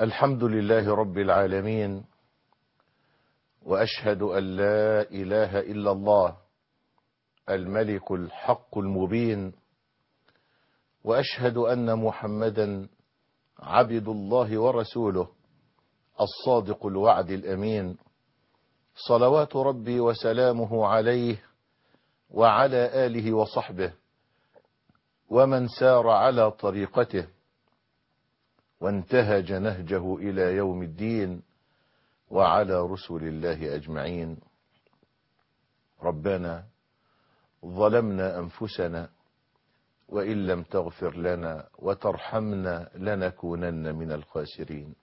الحمد لله رب العالمين وأشهد أن لا إله إلا الله الملك الحق المبين وأشهد أن محمدا عبد الله ورسوله الصادق الوعد الأمين صلوات ربي وسلامه عليه وعلى آله وصحبه ومن سار على طريقته وانتهج نهجه إلى يوم الدين وعلى رسل الله أجمعين ربنا ظلمنا أنفسنا وإن لم تغفر لنا وترحمنا لنكونن من الخاسرين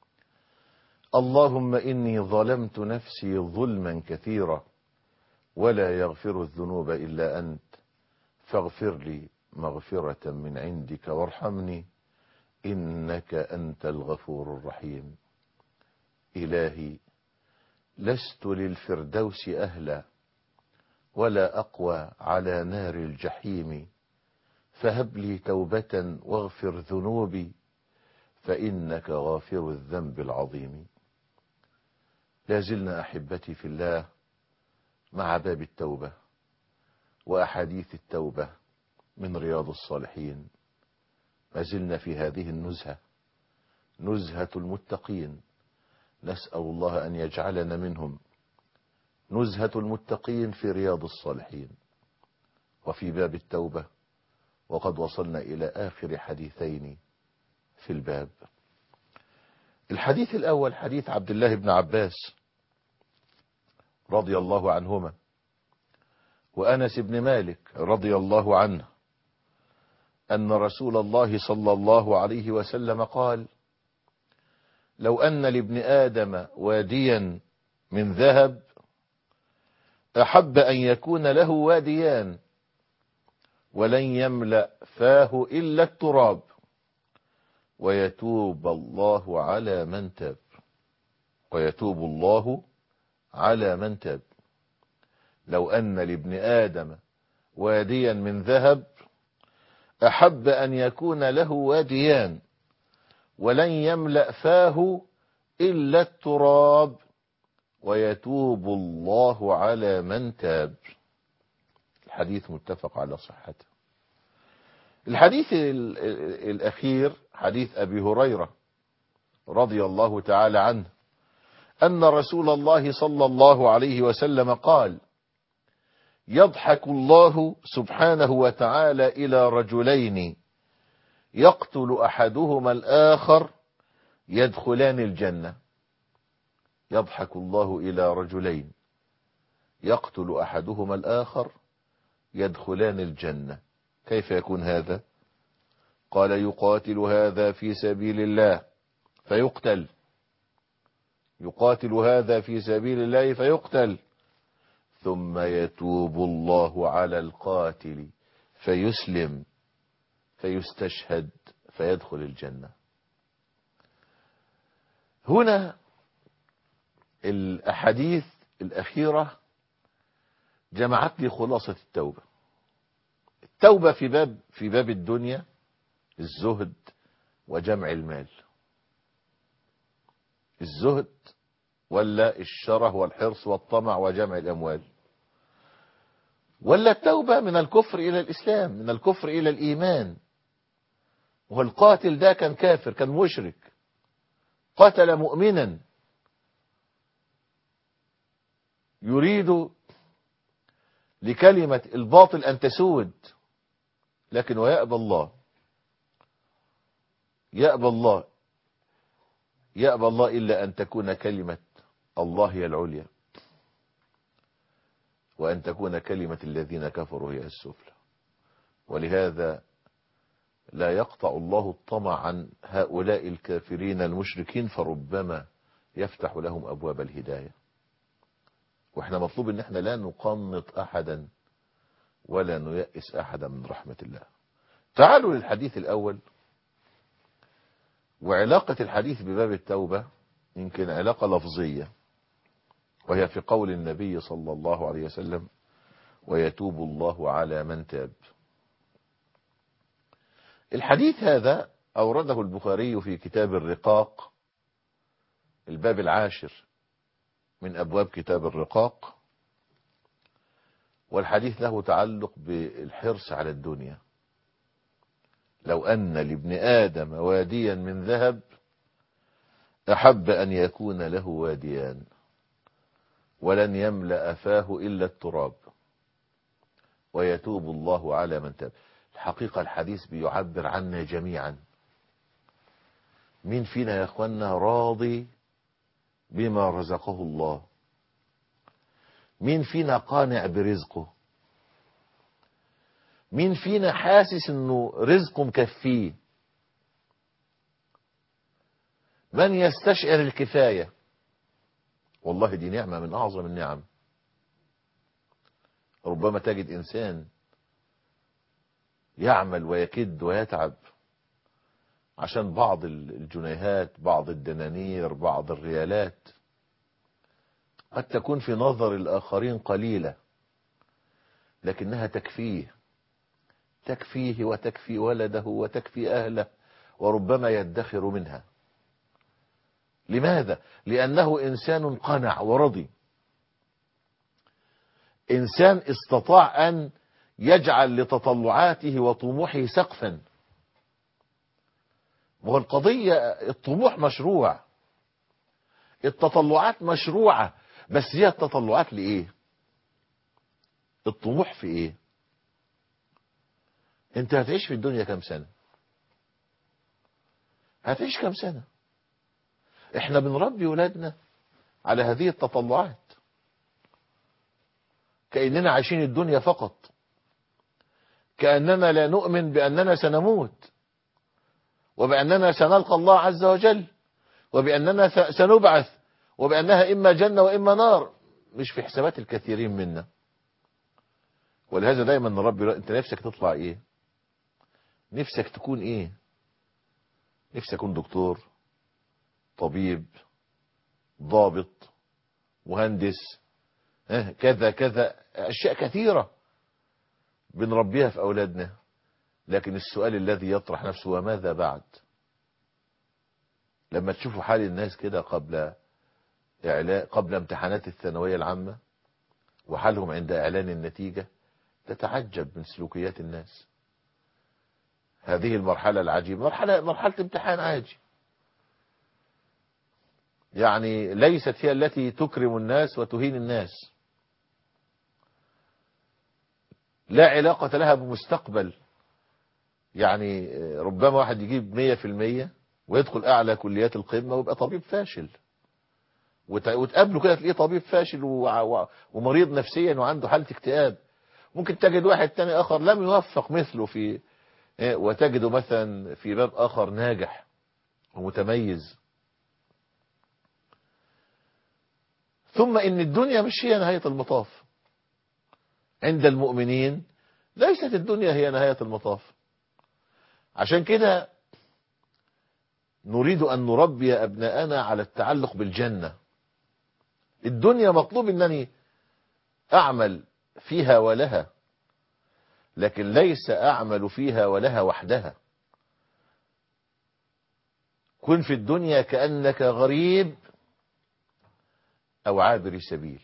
اللهم إني ظلمت نفسي ظلما كثيرا ولا يغفر الذنوب إلا أنت فاغفر لي مغفرة من عندك وارحمني إنك أنت الغفور الرحيم إلهي لست للفردوس أهلا ولا أقوى على نار الجحيم فهب لي توبة واغفر ذنوبي فإنك غافر الذنب العظيم لازلنا أحبتي في الله مع باب التوبة وأحاديث التوبة من رياض الصالحين ما زلنا في هذه النزهة نزهة المتقين نسأل الله أن يجعلنا منهم نزهة المتقين في رياض الصالحين وفي باب التوبة وقد وصلنا إلى آخر حديثين في الباب الحديث الأول حديث عبد الله بن عباس رضي الله عنهما وأنس بن مالك رضي الله عنه أن رسول الله صلى الله عليه وسلم قال لو أن لابن آدم واديا من ذهب أحب أن يكون له واديان ولن يملأ فاه إلا التراب ويتوب الله على من تاب ويتوب الله على من تاب لو أن لابن آدم واديا من ذهب أحب أن يكون له واديان ولن يملأ فاه إلا التراب ويتوب الله على من تاب الحديث متفق على صحته الحديث الأخير حديث أبي هريرة رضي الله تعالى عنه أن رسول الله صلى الله عليه وسلم قال يضحك الله سبحانه وتعالى إلى رجلين يقتل أحدهما الآخر يدخلان الجنة يضحك الله إلى رجلين يقتل أحدهما الآخر يدخلان الجنة كيف يكون هذا قال يقاتل هذا في سبيل الله فيقتل يقاتل هذا في سبيل الله فيقتل ثم يتوب الله على القاتل فيسلم فيستشهد فيدخل الجنة هنا الأحاديث الأخيرة جمعت لي خلاصة التوبة التوبة في باب في باب الدنيا الزهد وجمع المال الزهد ولا الشره والحرص والطمع وجمع الأموال ولا التوبة من الكفر إلى الإسلام من الكفر إلى الإيمان والقاتل ده كان كافر كان مشرك قتل مؤمنا يريد لكلمة الباطل أن تسود لكن ويأبى الله يأبى الله يأبى الله إلا أن تكون كلمة الله هي العليا وأن تكون كلمة الذين كفروا هي السفلى ولهذا لا يقطع الله الطمع عن هؤلاء الكافرين المشركين فربما يفتح لهم أبواب الهداية واحنا مطلوب ان احنا لا نقنط احدا ولا نيأس احدا من رحمة الله تعالوا للحديث الاول وعلاقة الحديث بباب التوبة يمكن علاقة لفظية وهي في قول النبي صلى الله عليه وسلم ويتوب الله على من تاب الحديث هذا أورده البخاري في كتاب الرقاق الباب العاشر من أبواب كتاب الرقاق والحديث له تعلق بالحرص على الدنيا لو أن لابن آدم واديا من ذهب أحب أن يكون له واديان ولن يملأ فاه إلا التراب ويتوب الله على من تاب الحقيقة الحديث بيعبر عنا جميعا مين فينا يا اخوانا راضي بما رزقه الله مين فينا قانع برزقه مين فينا حاسس انه رزقه مكفيه من يستشعر الكفاية والله دي نعمة من اعظم النعم ربما تجد انسان يعمل ويكد ويتعب عشان بعض الجنيهات بعض الدنانير بعض الريالات قد تكون في نظر الآخرين قليلة لكنها تكفيه تكفيه وتكفي ولده وتكفي أهله وربما يدخر منها لماذا؟ لأنه إنسان قنع ورضي إنسان استطاع أن يجعل لتطلعاته وطموحه سقفا وهو القضية الطموح مشروع التطلعات مشروعة بس هي التطلعات لإيه الطموح في إيه انت هتعيش في الدنيا كم سنة هتعيش كم سنة احنا بنربي ولادنا على هذه التطلعات كأننا عايشين الدنيا فقط كأننا لا نؤمن بأننا سنموت وبأننا سنلقى الله عز وجل وبأننا سنبعث وبأنها إما جنة وإما نار مش في حسابات الكثيرين منا ولهذا دايما نربي انت نفسك تطلع ايه نفسك تكون ايه نفسك اكون دكتور طبيب ضابط مهندس اه كذا كذا اشياء كثيرة بنربيها في اولادنا لكن السؤال الذي يطرح نفسه وماذا بعد لما تشوفوا حال الناس كده قبل إعلاء قبل امتحانات الثانوية العامة وحالهم عند إعلان النتيجة تتعجب من سلوكيات الناس هذه المرحلة العجيبة مرحلة, مرحلة امتحان عاجي يعني ليست هي التي تكرم الناس وتهين الناس لا علاقة لها بمستقبل يعني ربما واحد يجيب مية في المية ويدخل أعلى كليات القمة ويبقى طبيب فاشل وتقابله كده تلاقيه طبيب فاشل ومريض نفسيا وعنده حالة اكتئاب ممكن تجد واحد تاني آخر لم يوفق مثله في وتجده مثلا في باب آخر ناجح ومتميز ثم إن الدنيا مش هي نهاية المطاف عند المؤمنين ليست الدنيا هي نهاية المطاف عشان كده نريد أن نربي أبناءنا على التعلق بالجنة الدنيا مطلوب أنني أعمل فيها ولها لكن ليس أعمل فيها ولها وحدها كن في الدنيا كأنك غريب أو عابر سبيل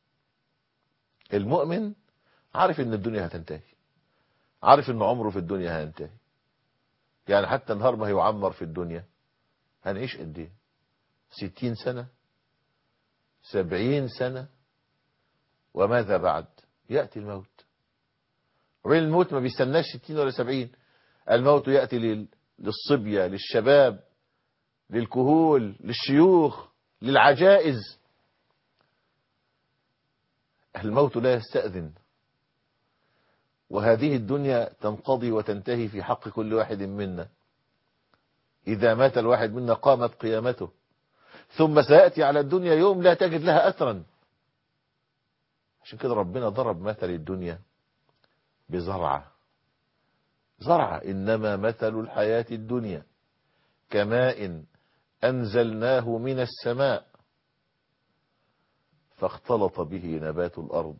المؤمن عارف ان الدنيا هتنتهي عارف ان عمره في الدنيا هينتهي يعني حتى نهار ما هيعمر في الدنيا هنعيش قد ايه ستين سنة سبعين سنة وماذا بعد يأتي الموت وبين الموت ما بيستناش ستين ولا سبعين الموت يأتي للصبية للشباب للكهول للشيوخ للعجائز الموت لا يستأذن وهذه الدنيا تنقضي وتنتهي في حق كل واحد منا إذا مات الواحد منا قامت قيامته ثم سيأتي على الدنيا يوم لا تجد لها أثرا عشان كده ربنا ضرب مثل الدنيا بزرعة زرعة إنما مثل الحياة الدنيا كماء أنزلناه من السماء فاختلط به نبات الأرض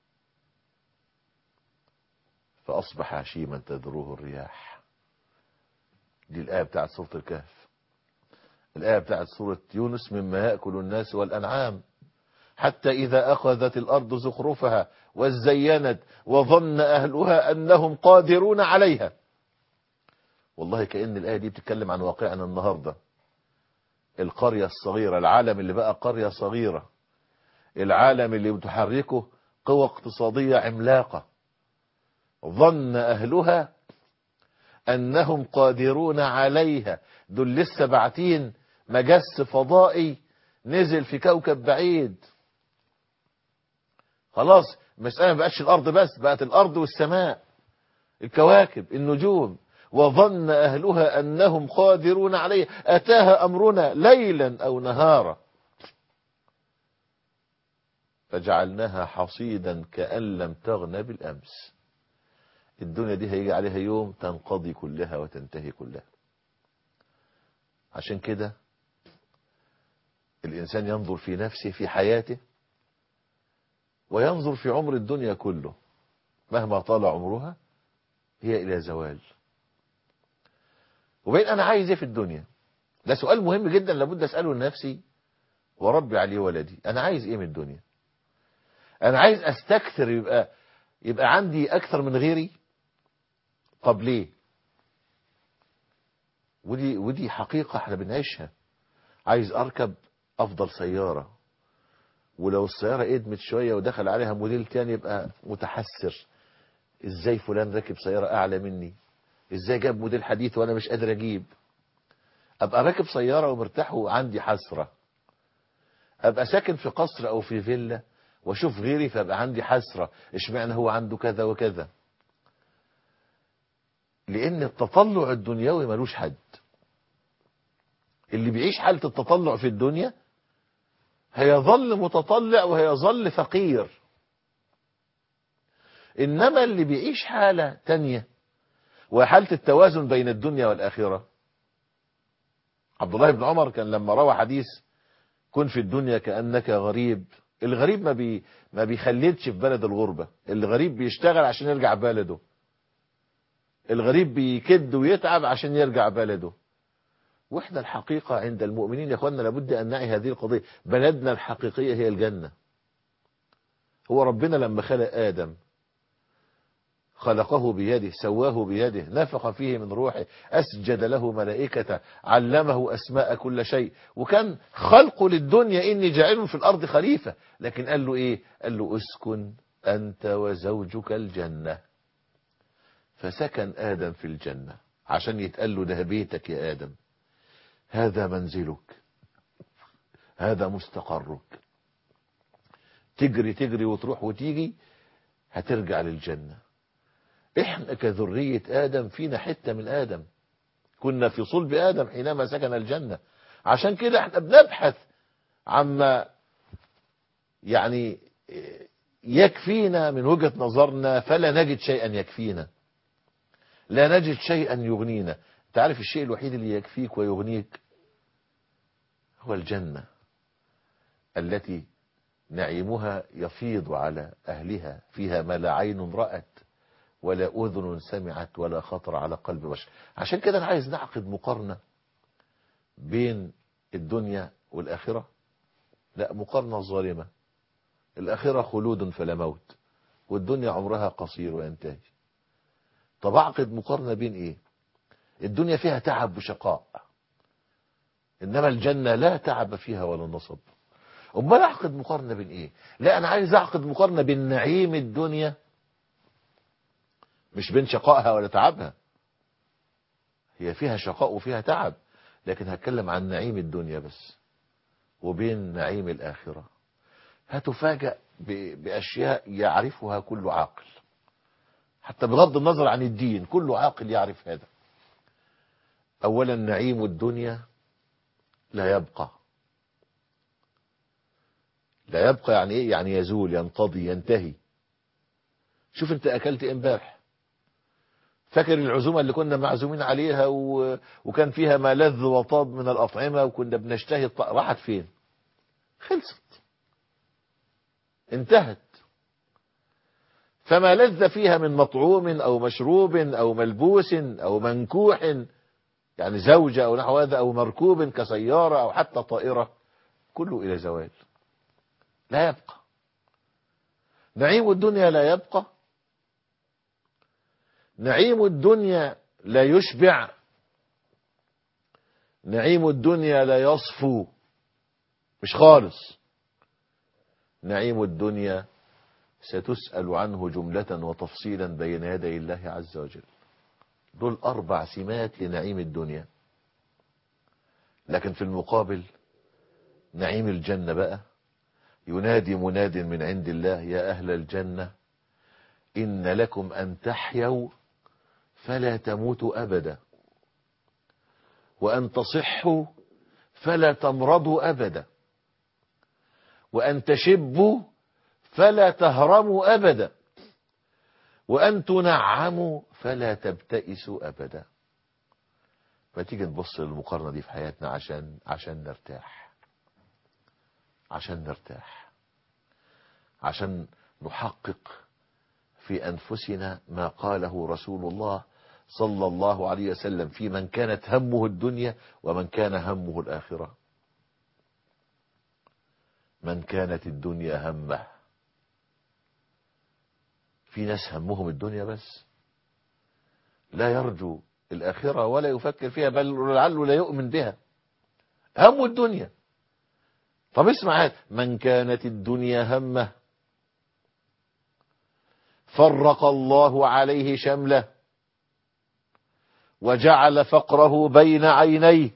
فأصبح هشيما تذروه الرياح دي الآية بتاعت سورة الكهف الآية بتاعت سورة يونس مما يأكل الناس والأنعام حتى إذا أخذت الأرض زخرفها وزينت وظن أهلها أنهم قادرون عليها والله كأن الآية دي بتتكلم عن واقعنا النهاردة القرية الصغيرة العالم اللي بقى قرية صغيرة العالم اللي بتحركه قوى اقتصادية عملاقة ظن أهلها أنهم قادرون عليها دول لسه باعتين مجس فضائي نزل في كوكب بعيد خلاص المسألة ما بقتش الأرض بس بقت الأرض والسماء الكواكب النجوم وظن أهلها أنهم قادرون عليه أتاها أمرنا ليلا أو نهارا فجعلناها حصيدا كأن لم تغن بالأمس الدنيا دي هيجي عليها يوم تنقضي كلها وتنتهي كلها عشان كده الإنسان ينظر في نفسه في حياته وينظر في عمر الدنيا كله مهما طال عمرها هي إلى زوال وبين أنا عايز إيه في الدنيا ده سؤال مهم جدا لابد أسأله لنفسي وربي عليه ولدي أنا عايز إيه من الدنيا أنا عايز أستكثر يبقى يبقى عندي أكثر من غيري طب ليه ودي ودي حقيقة احنا بنعيشها عايز أركب أفضل سيارة ولو السيارة ادمت شوية ودخل عليها موديل تاني يبقى متحسر ازاي فلان راكب سيارة اعلى مني ازاي جاب موديل حديث وانا مش قادر اجيب ابقى راكب سيارة ومرتاح وعندي حسرة ابقى ساكن في قصر او في فيلا واشوف غيري فابقى عندي حسرة اشمعنى هو عنده كذا وكذا لان التطلع الدنيوي ملوش حد اللي بيعيش حالة التطلع في الدنيا هيظل متطلع وهيظل فقير إنما اللي بيعيش حالة تانية وحالة التوازن بين الدنيا والآخرة عبد الله بن عمر كان لما روى حديث كن في الدنيا كأنك غريب الغريب ما بي ما بيخلدش في بلد الغربة الغريب بيشتغل عشان يرجع بلده الغريب بيكد ويتعب عشان يرجع بلده واحنا الحقيقة عند المؤمنين يا اخوانا لابد ان نعي هذه القضية بلدنا الحقيقية هي الجنة هو ربنا لما خلق آدم خلقه بيده سواه بيده نفخ فيه من روحه أسجد له ملائكة علمه أسماء كل شيء وكان خلقه للدنيا إني جاعل في الأرض خليفة لكن قال له إيه قال له اسكن أنت وزوجك الجنة فسكن آدم في الجنة عشان يتقال له ده بيتك يا آدم هذا منزلك هذا مستقرك تجري تجري وتروح وتيجي هترجع للجنة احنا كذرية آدم فينا حتة من آدم كنا في صلب آدم حينما سكن الجنة عشان كده احنا بنبحث عما يعني يكفينا من وجهة نظرنا فلا نجد شيئا يكفينا لا نجد شيئا يغنينا تعرف الشيء الوحيد اللي يكفيك ويغنيك هو الجنة التي نعيمها يفيض على أهلها فيها ما لا عين رأت ولا أذن سمعت ولا خطر على قلب بشر عشان كده أنا عايز نعقد مقارنة بين الدنيا والآخرة لا مقارنة ظالمة الآخرة خلود فلا موت والدنيا عمرها قصير وينتهي طب أعقد مقارنة بين إيه الدنيا فيها تعب وشقاء إنما الجنة لا تعب فيها ولا نصب أمال أعقد مقارنة بين إيه لا أنا عايز أعقد مقارنة بين نعيم الدنيا مش بين شقائها ولا تعبها هي فيها شقاء وفيها تعب لكن هتكلم عن نعيم الدنيا بس وبين نعيم الآخرة هتفاجأ بأشياء يعرفها كل عاقل حتى بغض النظر عن الدين كل عاقل يعرف هذا أولا نعيم الدنيا لا يبقى لا يبقى يعني ايه يعني يزول ينقضي ينتهي شوف انت اكلت امبارح فاكر العزومة اللي كنا معزومين عليها و... وكان فيها ما لذ وطاب من الأطعمة وكنا بنشتهي الط... راحت فين خلصت انتهت فما لذ فيها من مطعوم أو مشروب أو ملبوس أو منكوح يعني زوجة أو نحو هذا أو مركوب كسيارة أو حتى طائرة كله إلى زوال لا يبقى نعيم الدنيا لا يبقى نعيم الدنيا لا يشبع نعيم الدنيا لا يصفو مش خالص نعيم الدنيا ستسأل عنه جملة وتفصيلا بين يدي الله عز وجل دول أربع سمات لنعيم الدنيا لكن في المقابل نعيم الجنة بقى ينادي مناد من عند الله يا أهل الجنة إن لكم أن تحيوا فلا تموتوا أبدا وأن تصحوا فلا تمرضوا أبدا وأن تشبوا فلا تهرموا أبدا وأن تنعموا فلا تبتئسوا أبدا فتيجي نبص للمقارنة دي في حياتنا عشان عشان نرتاح عشان نرتاح عشان نحقق في أنفسنا ما قاله رسول الله صلى الله عليه وسلم في من كانت همه الدنيا ومن كان همه الآخرة من كانت الدنيا همه في ناس همهم الدنيا بس لا يرجو الآخرة ولا يفكر فيها بل لعله لا يؤمن بها هم الدنيا طب اسمع هذا من كانت الدنيا همه فرق الله عليه شمله وجعل فقره بين عينيه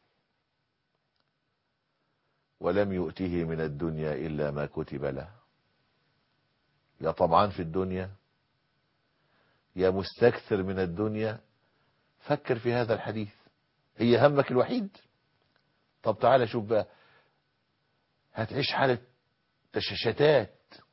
ولم يؤته من الدنيا إلا ما كتب له يا طبعا في الدنيا يا مستكثر من الدنيا فكر في هذا الحديث هي همك الوحيد طب تعالى شوف بقى هتعيش حالة تشتات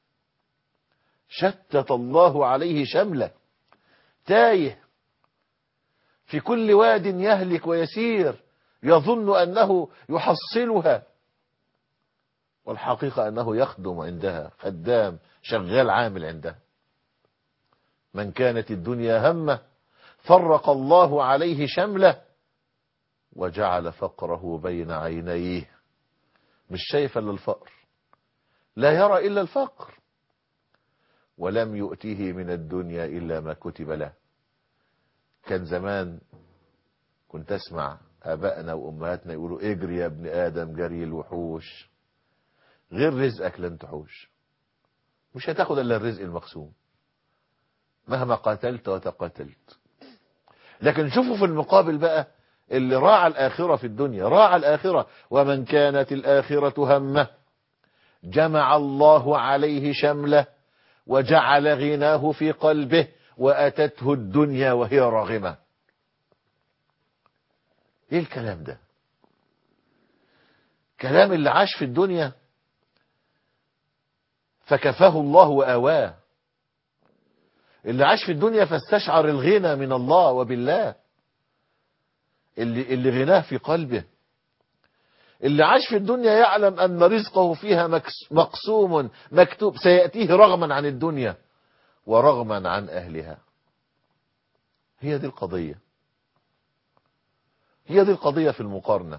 شتت الله عليه شمله تايه في كل واد يهلك ويسير يظن أنه يحصلها والحقيقة أنه يخدم عندها خدام شغال عامل عندها من كانت الدنيا همه فرق الله عليه شمله وجعل فقره بين عينيه مش شايف الا الفقر لا يرى إلا الفقر ولم يؤته من الدنيا إلا ما كتب له كان زمان كنت اسمع ابائنا وامهاتنا يقولوا اجري يا ابن ادم جري الوحوش غير رزقك لن تحوش مش هتاخد الا الرزق المقسوم مهما قاتلت وتقاتلت لكن شوفوا في المقابل بقى اللي راعى الآخرة في الدنيا راعى الآخرة ومن كانت الآخرة همه جمع الله عليه شمله وجعل غناه في قلبه وأتته الدنيا وهي راغمة ايه الكلام ده كلام اللي عاش في الدنيا فكفاه الله وآواه اللي عاش في الدنيا فاستشعر الغنى من الله وبالله اللي, اللي غناه في قلبه اللي عاش في الدنيا يعلم أن رزقه فيها مقسوم مكتوب سيأتيه رغما عن الدنيا ورغما عن أهلها هي دي القضية هي دي القضية في المقارنة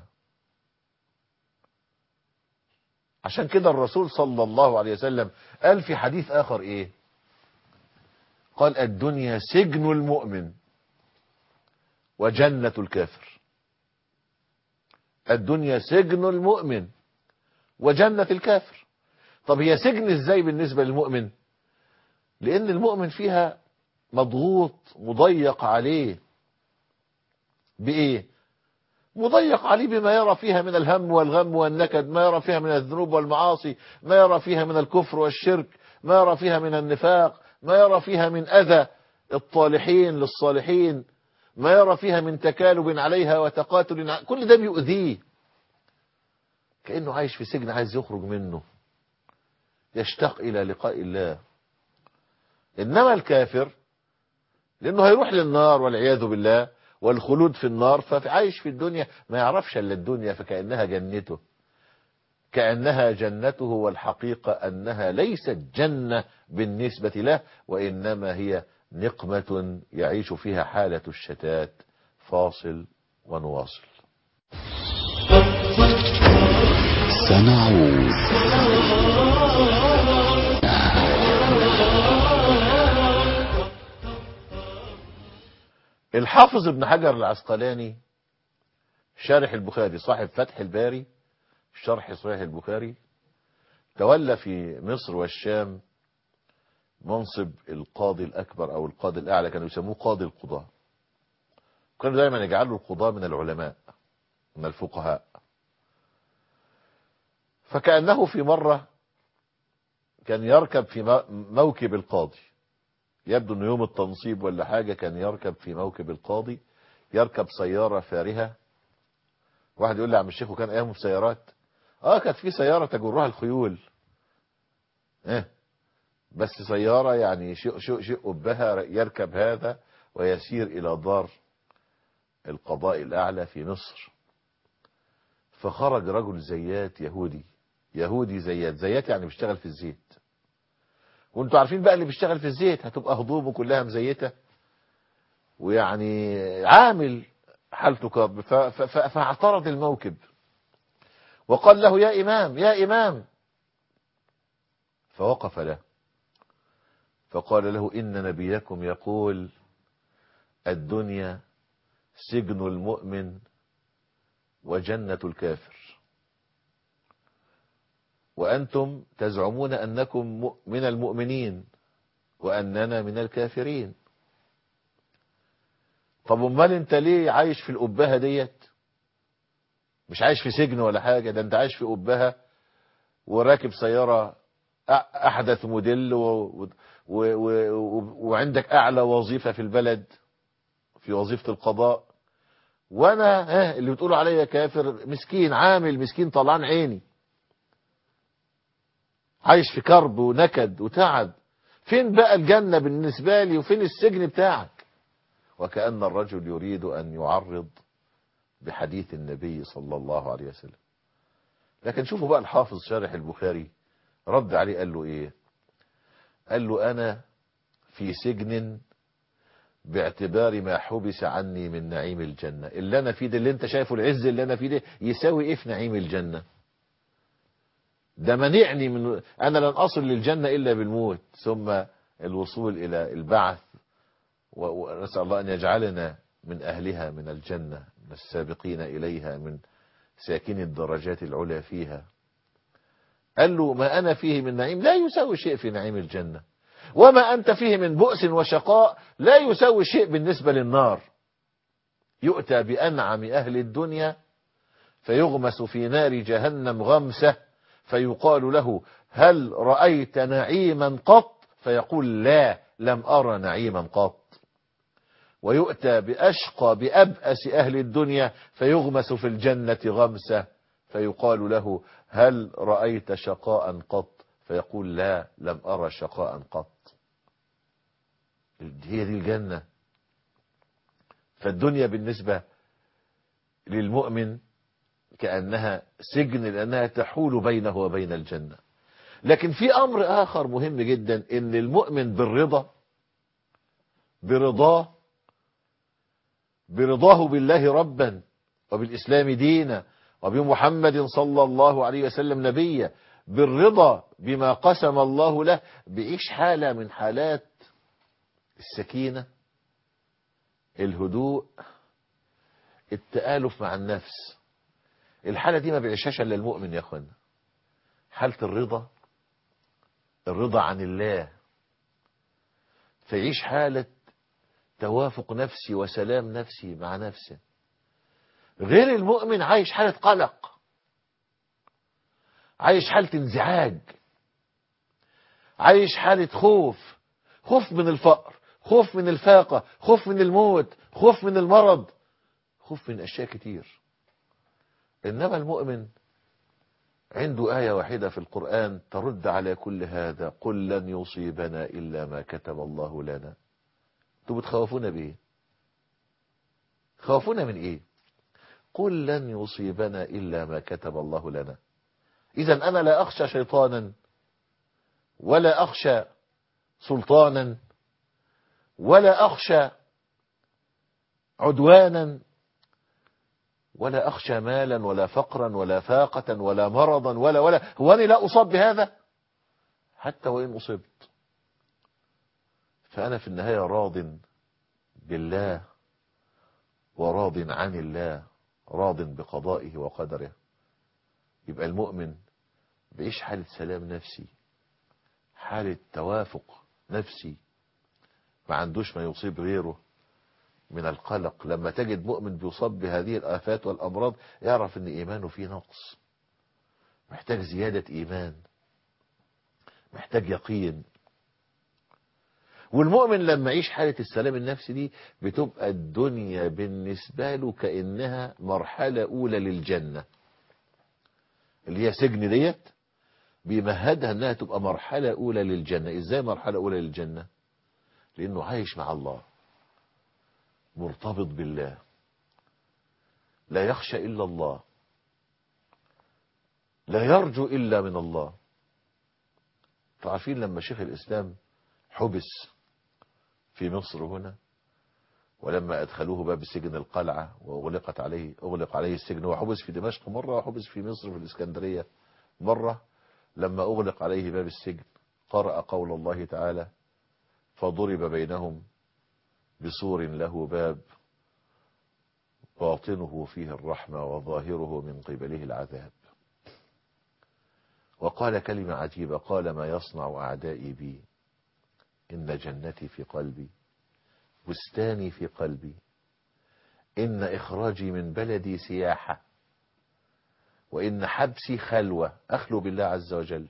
عشان كده الرسول صلى الله عليه وسلم قال في حديث آخر إيه قال الدنيا سجن المؤمن وجنة الكافر الدنيا سجن المؤمن وجنة الكافر طب هي سجن ازاي بالنسبة للمؤمن لان المؤمن فيها مضغوط مضيق عليه بايه مضيق عليه بما يرى فيها من الهم والغم والنكد ما يرى فيها من الذنوب والمعاصي ما يرى فيها من الكفر والشرك ما يرى فيها من النفاق ما يرى فيها من أذى الطالحين للصالحين ما يرى فيها من تكالب عليها وتقاتل كل ده بيؤذيه كأنه عايش في سجن عايز يخرج منه يشتاق إلى لقاء الله إنما الكافر لأنه هيروح للنار والعياذ بالله والخلود في النار فعايش في الدنيا ما يعرفش إلا الدنيا فكأنها جنته كأنها جنته والحقيقة أنها ليست جنة بالنسبة له وإنما هي نقمة يعيش فيها حالة الشتات فاصل ونواصل سنعود الحافظ ابن حجر العسقلاني شارح البخاري صاحب فتح الباري شرح صحيح البخاري تولى في مصر والشام منصب القاضي الأكبر أو القاضي الأعلى كانوا يسموه قاضي القضاة كانوا دايما يجعلوا القضاة من العلماء من الفقهاء فكأنه في مرة كان يركب في موكب القاضي يبدو انه يوم التنصيب ولا حاجة كان يركب في موكب القاضي يركب سيارة فارهة واحد يقول لي عم الشيخ وكان ايامه سيارات اه كانت في سيارة تجرها الخيول اه بس سيارة يعني شيء شيء شيء بها يركب هذا ويسير الى دار القضاء الاعلى في مصر فخرج رجل زيات يهودي يهودي زيات زيات يعني بيشتغل في الزيت وانتوا عارفين بقى اللي بيشتغل في الزيت هتبقى هضومه كلها مزيته ويعني عامل حالته كرب فاعترض الموكب وقال له يا إمام يا إمام فوقف له فقال له إن نبيكم يقول الدنيا سجن المؤمن وجنة الكافر وأنتم تزعمون أنكم من المؤمنين وأننا من الكافرين طب امال انت ليه عايش في الأبهة ديت مش عايش في سجن ولا حاجة ده انت عايش في أبهة وراكب سيارة أحدث موديل و... و... و... وعندك أعلى وظيفة في البلد في وظيفة القضاء وأنا اه اللي بتقولوا عليا كافر مسكين عامل مسكين طلعان عيني عايش في كرب ونكد وتعب فين بقى الجنة بالنسبة لي وفين السجن بتاعك وكأن الرجل يريد أن يعرض بحديث النبي صلى الله عليه وسلم لكن شوفوا بقى الحافظ شارح البخاري رد عليه قال له ايه قال له انا في سجن باعتبار ما حبس عني من نعيم الجنة اللي انا فيه ده اللي انت شايفه العز اللي انا فيه ده يساوي ايه في نعيم الجنة ده منعني من انا لن اصل للجنة الا بالموت ثم الوصول الى البعث ونسأل الله ان يجعلنا من اهلها من الجنة من السابقين اليها من ساكن الدرجات العلى فيها قال له ما أنا فيه من نعيم لا يساوي شيء في نعيم الجنة وما أنت فيه من بؤس وشقاء لا يساوي شيء بالنسبة للنار يؤتى بأنعم أهل الدنيا فيغمس في نار جهنم غمسة فيقال له هل رأيت نعيما قط فيقول لا لم أرى نعيما قط ويؤتى بأشقى بأبأس أهل الدنيا فيغمس في الجنة غمسة فيقال له هل رأيت شقاء قط فيقول لا لم أرى شقاء قط هي دي الجنة فالدنيا بالنسبة للمؤمن كأنها سجن لأنها تحول بينه وبين الجنة لكن في أمر آخر مهم جدا إن المؤمن بالرضا برضاه برضاه بالله ربا وبالإسلام دينا وبمحمد صلى الله عليه وسلم نبيا بالرضا بما قسم الله له بيعيش حالة من حالات السكينة الهدوء التآلف مع النفس الحالة دي ما بيعيشهاش الا المؤمن يا اخوانا حالة الرضا الرضا عن الله فيعيش حالة توافق نفسي وسلام نفسي مع نفسه غير المؤمن عايش حالة قلق عايش حالة انزعاج عايش حالة خوف خوف من الفقر خوف من الفاقة خوف من الموت خوف من المرض خوف من أشياء كتير إنما المؤمن عنده آية واحدة في القرآن ترد على كل هذا قل لن يصيبنا إلا ما كتب الله لنا انتوا بتخوفونا بإيه خوفونا من إيه قل لن يصيبنا إلا ما كتب الله لنا إذا أنا لا أخشى شيطانا ولا أخشى سلطانا ولا أخشى عدوانا ولا أخشى مالا ولا فقرا ولا فاقة ولا مرضا ولا ولا هو أنا لا أصاب بهذا حتى وإن أصبت فأنا في النهاية راض بالله وراض عن الله راض بقضائه وقدره يبقى المؤمن بيعيش حالة سلام نفسي حالة توافق نفسي ما عندوش ما يصيب غيره من القلق لما تجد مؤمن بيصاب بهذه الآفات والأمراض يعرف ان إيمانه فيه نقص محتاج زيادة إيمان محتاج يقين والمؤمن لما يعيش حالة السلام النفسي دي بتبقى الدنيا بالنسبة له كأنها مرحلة أولى للجنة اللي هي سجن ديت بيمهدها انها تبقى مرحلة أولى للجنة ازاي مرحلة أولى للجنة لأنه عايش مع الله مرتبط بالله لا يخشى إلا الله لا يرجو إلا من الله تعرفين لما شيخ الإسلام حبس في مصر هنا ولما أدخلوه باب سجن القلعة وأغلقت عليه أغلق عليه السجن هو حبس في دمشق مرة وحبس في مصر في الإسكندرية مرة لما أغلق عليه باب السجن قرأ قول الله تعالى فضرب بينهم بسور له باب باطنه فيه الرحمة وظاهره من قبله العذاب وقال كلمة عجيبة قال ما يصنع أعدائي بي إن جنتي في قلبي بستاني في قلبي إن إخراجي من بلدي سياحة وإن حبسي خلوة أخلو بالله عز وجل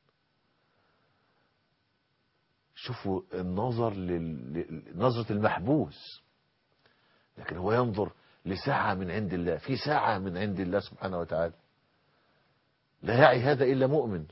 شوفوا النظر لل... نظرة المحبوس لكن هو ينظر لساعة من عند الله في ساعة من عند الله سبحانه وتعالى لا يعي هذا إلا مؤمن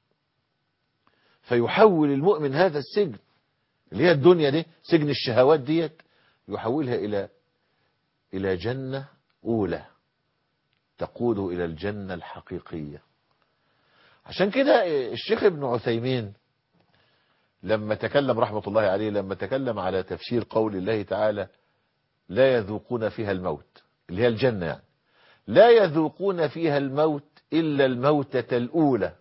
فيحول المؤمن هذا السجن اللي هي الدنيا دي سجن الشهوات ديت يحولها إلى إلى جنة أولى تقوده إلى الجنة الحقيقية عشان كده الشيخ ابن عثيمين لما تكلم رحمة الله عليه لما تكلم على تفسير قول الله تعالى لا يذوقون فيها الموت اللي هي الجنة يعني لا يذوقون فيها الموت إلا الموتة الأولى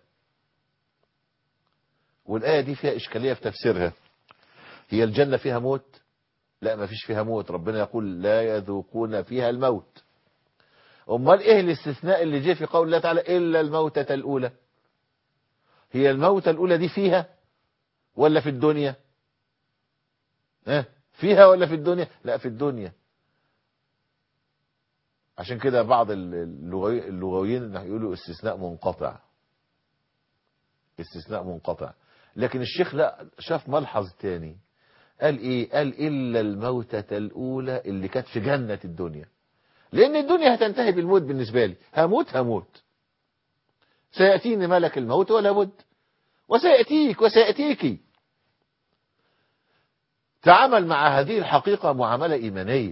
والآية دي فيها إشكالية في تفسيرها هي الجنة فيها موت لا ما فيش فيها موت ربنا يقول لا يذوقون فيها الموت امال ايه الاستثناء اللي جه في قول الله تعالى الا الموتة الاولى هي الموتة الاولى دي فيها ولا في الدنيا ها فيها ولا في الدنيا لا في الدنيا عشان كده بعض اللغويين يقولوا استثناء منقطع استثناء منقطع لكن الشيخ لا شاف ملحظ تاني قال ايه قال الا الموتة الاولى اللي كانت في جنة الدنيا لان الدنيا هتنتهي بالموت بالنسبة لي هموت هموت سيأتيني ملك الموت ولا بد وسيأتيك وسيأتيك تعامل مع هذه الحقيقة معاملة إيمانية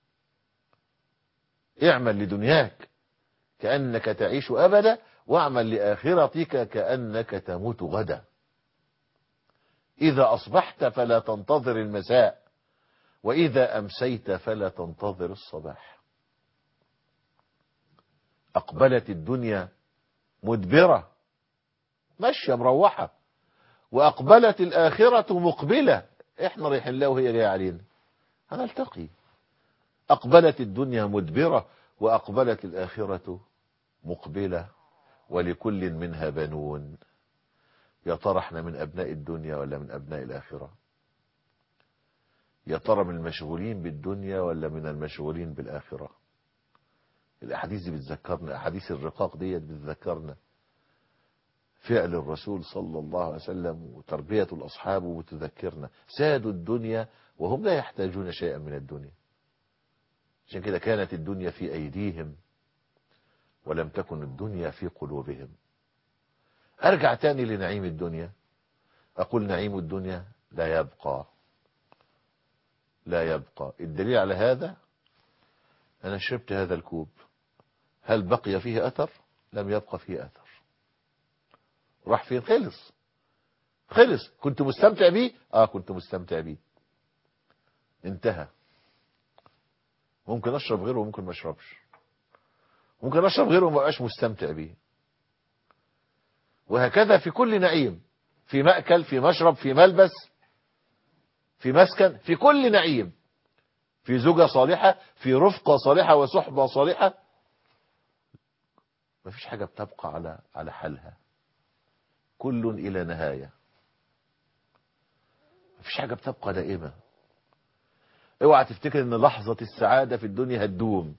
اعمل لدنياك كأنك تعيش أبدا واعمل لآخرتك كأنك تموت غدا إذا أصبحت فلا تنتظر المساء وإذا أمسيت فلا تنتظر الصباح أقبلت الدنيا مدبرة ماشية مروحة وأقبلت الآخرة مقبلة إحنا رايحين الله وهي جاية علينا هنلتقي أقبلت الدنيا مدبرة وأقبلت الآخرة مقبلة ولكل منها بنون يا ترى احنا من أبناء الدنيا ولا من أبناء الآخرة يا ترى من المشغولين بالدنيا ولا من المشغولين بالآخرة الأحاديث دي بتذكرنا أحاديث الرقاق ديت بتذكرنا فعل الرسول صلى الله عليه وسلم وتربية الأصحاب وتذكرنا سادوا الدنيا وهم لا يحتاجون شيئا من الدنيا عشان كده كانت الدنيا في أيديهم ولم تكن الدنيا في قلوبهم أرجع تاني لنعيم الدنيا أقول نعيم الدنيا لا يبقى لا يبقى الدليل على هذا أنا شربت هذا الكوب هل بقي فيه أثر لم يبقى فيه أثر راح فين خلص خلص كنت مستمتع بيه اه كنت مستمتع بيه انتهى ممكن اشرب غيره وممكن ما اشربش ممكن اشرب غيره وما ابقاش مستمتع بيه وهكذا في كل نعيم في مأكل في مشرب في ملبس في مسكن في كل نعيم في زوجة صالحة في رفقة صالحة وصحبة صالحة ما فيش حاجة بتبقى على على حالها كل إلى نهاية ما فيش حاجة بتبقى دائمة اوعى تفتكر ان لحظة السعادة في الدنيا هتدوم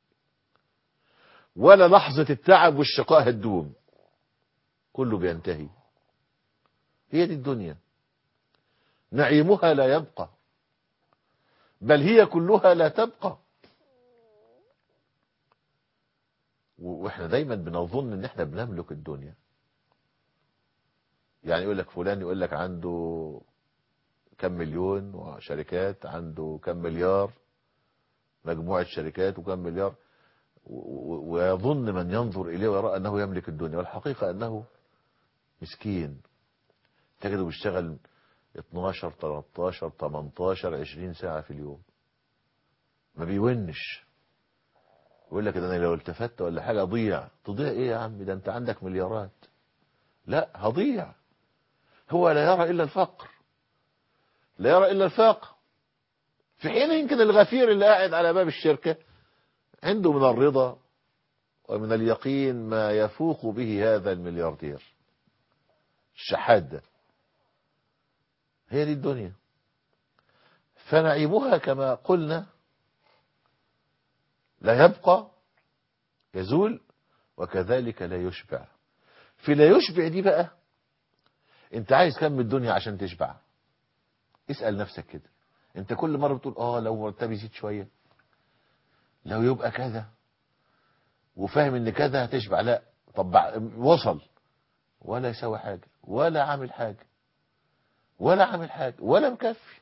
ولا لحظة التعب والشقاء هتدوم كله بينتهي هي دي الدنيا نعيمها لا يبقى بل هي كلها لا تبقى واحنا دايما بنظن ان احنا بنملك الدنيا يعني يقول لك فلان يقول لك عنده كم مليون وشركات عنده كم مليار مجموعة شركات وكم مليار ويظن من ينظر إليه ويرى أنه يملك الدنيا والحقيقة أنه مسكين تجده بيشتغل 12 13 18 20 ساعة في اليوم ما بيونش يقول لك ده انا لو التفت ولا حاجة اضيع تضيع ايه يا عم ده انت عندك مليارات لا هضيع هو لا يرى الا الفقر لا يرى الا الفاقة في حين يمكن الغفير اللي قاعد على باب الشركة عنده من الرضا ومن اليقين ما يفوق به هذا الملياردير الشحات ده هي دي الدنيا فنعيمها كما قلنا لا يبقى يزول وكذلك لا يشبع في لا يشبع دي بقى انت عايز كم من الدنيا عشان تشبع اسأل نفسك كده انت كل مرة بتقول اه لو مرتبي يزيد شوية لو يبقى كذا وفاهم ان كذا هتشبع لا طب وصل ولا يسوي حاجة ولا عامل حاجة ولا عامل حاجة ولا مكفي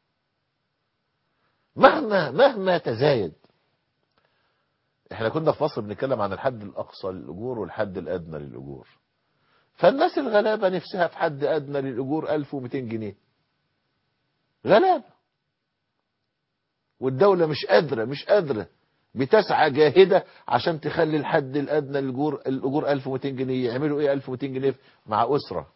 مهما مهما تزايد احنا كنا في مصر بنتكلم عن الحد الاقصى للاجور والحد الادنى للاجور فالناس الغلابة نفسها في حد ادنى للاجور 1200 جنيه غلابة والدولة مش قادرة مش قادرة بتسعى جاهدة عشان تخلي الحد الادنى للاجور الاجور 1200 جنيه يعملوا ايه 1200 جنيه مع اسرة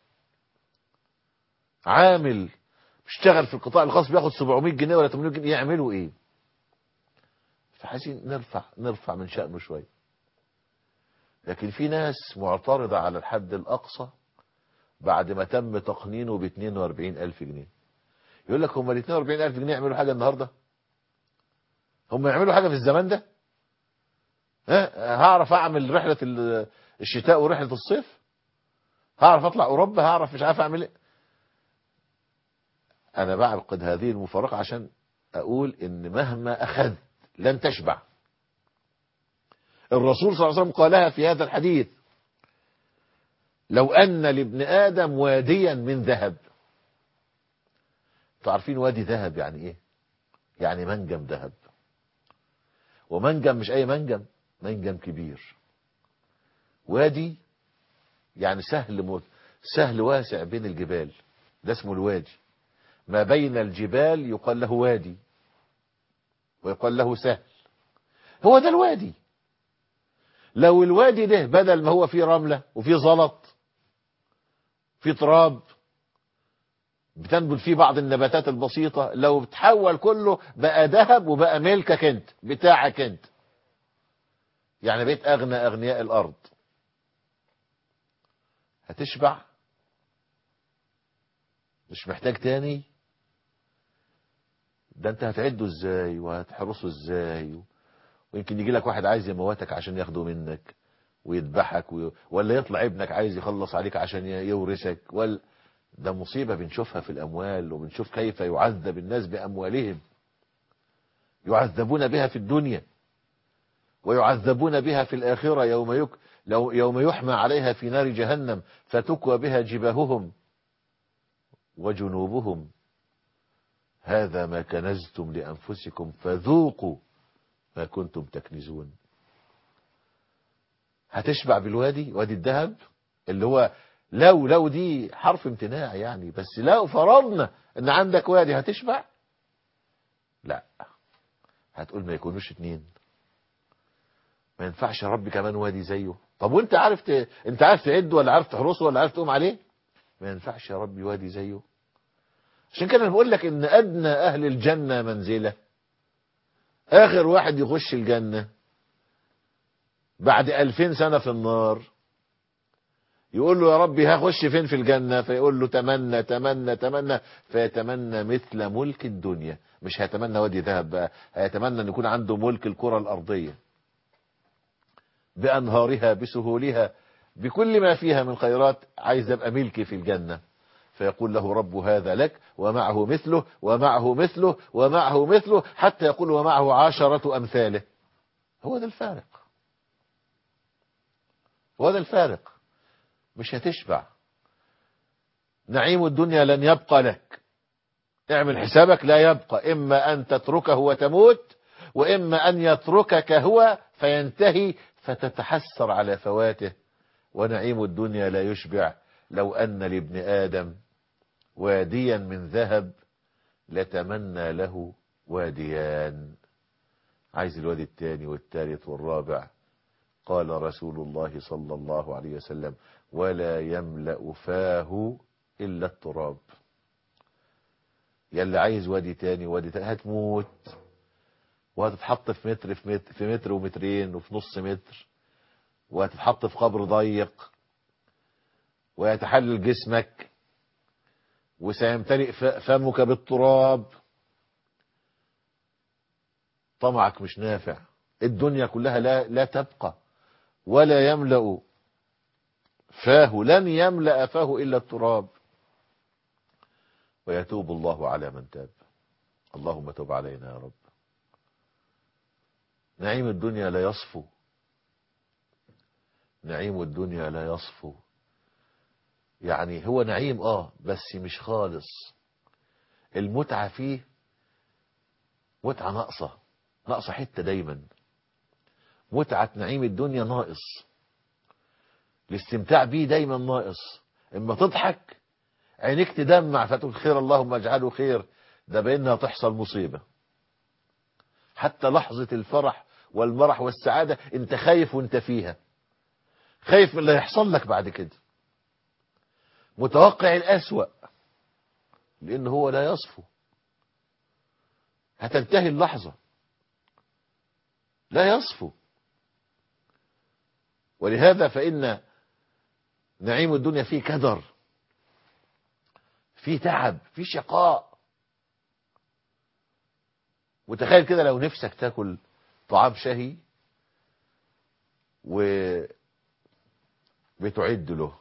عامل بيشتغل في القطاع الخاص بياخد 700 جنيه ولا 800 جنيه يعملوا ايه فعايزين نرفع نرفع من شأنه شوية لكن في ناس معترضة على الحد الأقصى بعد ما تم تقنينه ب 42 ألف جنيه يقول لك هم ال 42 ألف جنيه يعملوا حاجة النهاردة هم يعملوا حاجة في الزمان ده ها هعرف أعمل رحلة الشتاء ورحلة الصيف هعرف أطلع أوروبا هعرف مش عارف أعمل إيه أنا بعقد هذه المفارقة عشان أقول إن مهما أخذت لن تشبع الرسول صلى الله عليه وسلم قالها في هذا الحديث لو أن لابن آدم واديا من ذهب تعرفين وادي ذهب يعني إيه يعني منجم ذهب ومنجم مش أي منجم منجم كبير وادي يعني سهل سهل واسع بين الجبال ده اسمه الوادي ما بين الجبال يقال له وادي ويقال له سهل هو ده الوادي لو الوادي ده بدل ما هو فيه رملة وفيه زلط فيه تراب بتنبت فيه بعض النباتات البسيطة لو بتحول كله بقى ذهب وبقى ملكك انت بتاعك انت يعني بقيت اغنى اغنياء الارض هتشبع مش محتاج تاني ده انت هتعده ازاي وهتحرسه ازاي ويمكن يجي لك واحد عايز يموتك عشان ياخده منك ويذبحك وي... ولا يطلع ابنك عايز يخلص عليك عشان يورثك ولا ده مصيبة بنشوفها في الأموال وبنشوف كيف يعذب الناس بأموالهم يعذبون بها في الدنيا ويعذبون بها في الآخرة يوم, يك... لو... يوم يحمى عليها في نار جهنم فتكوى بها جباههم وجنوبهم هذا ما كنزتم لأنفسكم فذوقوا ما كنتم تكنزون هتشبع بالوادي وادي الذهب اللي هو لو لو دي حرف امتناع يعني بس لو فرضنا ان عندك وادي هتشبع لا هتقول ما يكونوش اتنين ما ينفعش يا رب كمان وادي زيه طب وانت عارف ت... انت عارف تعد ولا عارف تحرسه ولا عارف تقوم عليه ما ينفعش يا رب وادي زيه عشان كده انا بقول لك ان ادنى اهل الجنه منزله اخر واحد يخش الجنه بعد ألفين سنه في النار يقول له يا ربي هخش فين في الجنة فيقول له تمنى تمنى تمنى فيتمنى مثل ملك الدنيا مش هيتمنى وادي ذهب بقى هيتمنى ان يكون عنده ملك الكرة الأرضية بأنهارها بسهولها بكل ما فيها من خيرات عايز ابقى ملكي في الجنة فيقول له رب هذا لك ومعه مثله ومعه مثله ومعه مثله حتى يقول ومعه عشرة أمثاله هو ده الفارق هو ده الفارق مش هتشبع نعيم الدنيا لن يبقى لك اعمل حسابك لا يبقى إما أن تتركه وتموت وإما أن يتركك هو فينتهي فتتحسر على فواته ونعيم الدنيا لا يشبع لو أن لابن آدم واديا من ذهب لتمنى له واديان عايز الوادي الثاني والثالث والرابع قال رسول الله صلى الله عليه وسلم ولا يملأ فاه إلا التراب يلي عايز وادي تاني وادي تاني هتموت وهتتحط في متر في متر في متر ومترين وفي نص متر وهتتحط في قبر ضيق ويتحلل جسمك وسيمتلئ فمك بالتراب طمعك مش نافع الدنيا كلها لا لا تبقى ولا يملأ فاه لن يملأ فاه إلا التراب ويتوب الله على من تاب اللهم تب علينا يا رب نعيم الدنيا لا يصفو نعيم الدنيا لا يصفو يعني هو نعيم اه بس مش خالص المتعة فيه متعة ناقصة ناقصة حتة دايما متعة نعيم الدنيا ناقص الاستمتاع بيه دايما ناقص اما تضحك عينيك تدمع فتقول خير اللهم اجعله خير ده بانها تحصل مصيبة حتى لحظة الفرح والمرح والسعادة انت خايف وانت فيها خايف من اللي هيحصل لك بعد كده متوقع الأسوأ لأن هو لا يصفو هتنتهي اللحظة لا يصفو ولهذا فإن نعيم الدنيا فيه كدر فيه تعب فيه شقاء وتخيل كده لو نفسك تاكل طعام شهي و بتعد له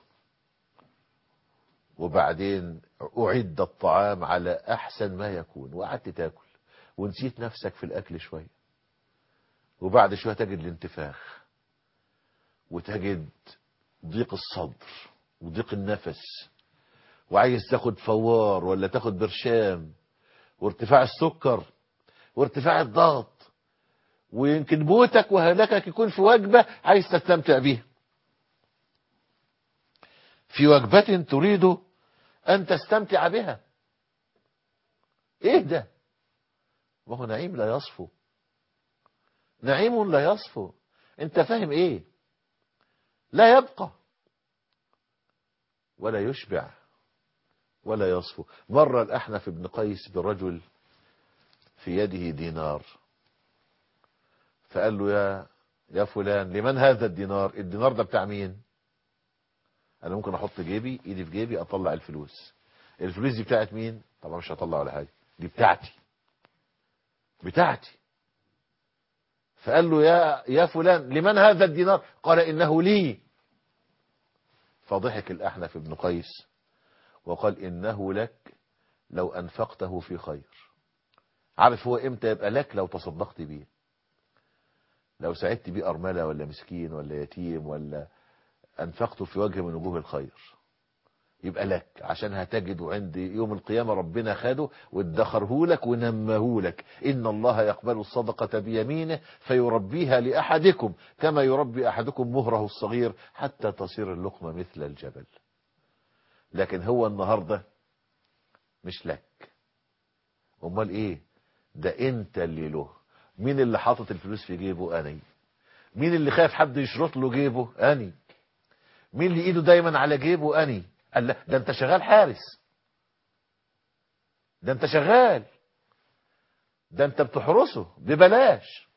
وبعدين أعد الطعام على أحسن ما يكون وقعدت تاكل ونسيت نفسك في الأكل شوية وبعد شوية تجد الانتفاخ وتجد ضيق الصدر وضيق النفس وعايز تاخد فوار ولا تاخد برشام وارتفاع السكر وارتفاع الضغط ويمكن موتك وهلاكك يكون في وجبة عايز تستمتع بيها في وجبة تريد أن تستمتع بها إيه ده وهو نعيم لا يصفو نعيم لا يصفو أنت فاهم إيه لا يبقى ولا يشبع ولا يصفو مر الأحنف بن قيس برجل في يده دينار فقال له يا يا فلان لمن هذا الدينار الدينار ده بتاع مين انا ممكن احط جيبي ايدي في جيبي اطلع الفلوس الفلوس دي بتاعت مين طبعا مش هطلع ولا حاجه دي بتاعتي بتاعتي فقال له يا يا فلان لمن هذا الدينار قال انه لي فضحك الاحنف بن قيس وقال انه لك لو انفقته في خير عارف هو امتى يبقى لك لو تصدقت بيه لو ساعدت بيه ارمله ولا مسكين ولا يتيم ولا أنفقته في وجه من وجوه الخير يبقى لك عشان هتجد عند يوم القيامة ربنا خده وادخره لك ونمه لك إن الله يقبل الصدقة بيمينه فيربيها لأحدكم كما يربي أحدكم مهره الصغير حتى تصير اللقمة مثل الجبل لكن هو النهاردة مش لك امال ايه ده انت اللي له مين اللي حاطط الفلوس في جيبه انا مين اللي خايف حد يشرط له جيبه اني مين اللي ايده دايما على جيبه اني قال لا ده انت شغال حارس ده انت شغال ده انت بتحرسه ببلاش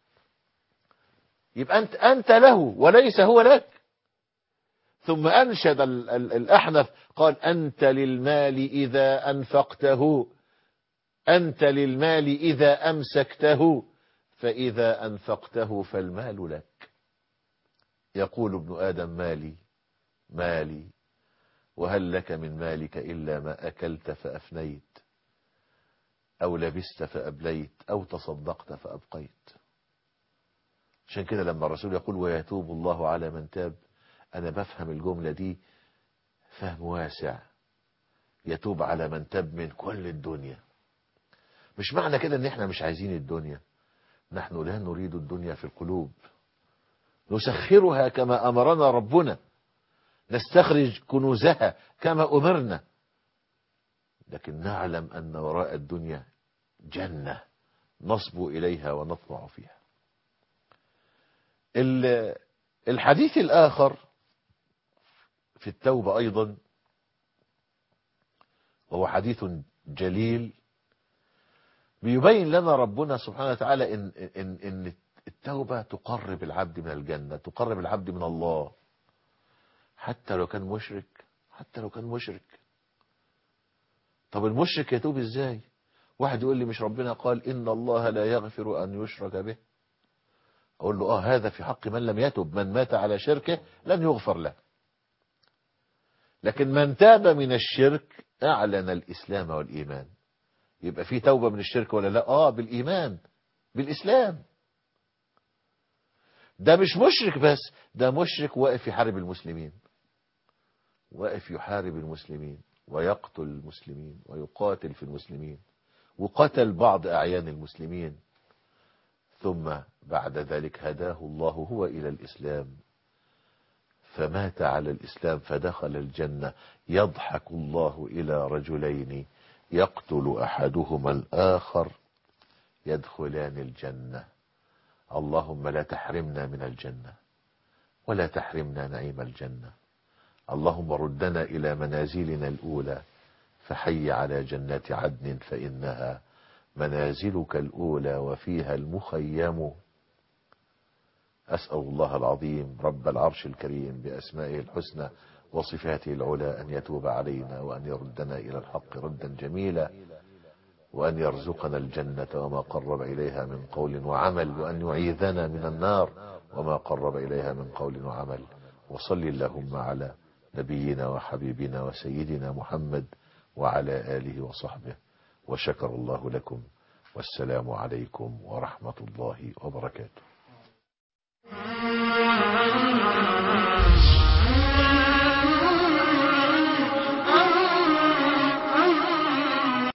يبقى انت انت له وليس هو لك ثم انشد ال ال الاحنف قال انت للمال اذا انفقته انت للمال اذا امسكته فاذا انفقته فالمال لك يقول ابن ادم مالي مالي وهل لك من مالك الا ما اكلت فافنيت أو لبست فأبليت أو تصدقت فأبقيت عشان كده لما الرسول يقول ويتوب الله على من تاب أنا بفهم الجملة دي فهم واسع يتوب على من تاب من كل الدنيا مش معنى كده ان احنا مش عايزين الدنيا نحن لا نريد الدنيا في القلوب نسخرها كما أمرنا ربنا نستخرج كنوزها كما أمرنا لكن نعلم أن وراء الدنيا جنة نصبو إليها ونطمع فيها الحديث الآخر في التوبة أيضا وهو حديث جليل بيبين لنا ربنا سبحانه وتعالى إن, إن, إن التوبة تقرب العبد من الجنة تقرب العبد من الله حتى لو كان مشرك حتى لو كان مشرك طب المشرك يتوب ازاي واحد يقول لي مش ربنا قال ان الله لا يغفر ان يشرك به اقول له اه هذا في حق من لم يتب من مات على شركه لن يغفر له لكن من تاب من الشرك اعلن الاسلام والايمان يبقى في توبة من الشرك ولا لا اه بالايمان بالاسلام ده مش مشرك بس ده مشرك واقف يحارب المسلمين واقف يحارب المسلمين ويقتل المسلمين ويقاتل في المسلمين وقتل بعض أعيان المسلمين ثم بعد ذلك هداه الله هو إلى الإسلام فمات على الإسلام فدخل الجنة يضحك الله إلى رجلين يقتل أحدهما الآخر يدخلان الجنة اللهم لا تحرمنا من الجنة ولا تحرمنا نعيم الجنة اللهم ردنا إلى منازلنا الأولى فحي على جنات عدن فإنها منازلك الأولى وفيها المخيم أسأل الله العظيم رب العرش الكريم بأسمائه الحسنى وصفاته العلى أن يتوب علينا وأن يردنا إلى الحق ردا جميلا وأن يرزقنا الجنة وما قرب إليها من قول وعمل وأن يعيذنا من النار وما قرب إليها من قول وعمل وصل اللهم على نبينا وحبيبنا وسيدنا محمد وعلى آله وصحبه وشكر الله لكم والسلام عليكم ورحمة الله وبركاته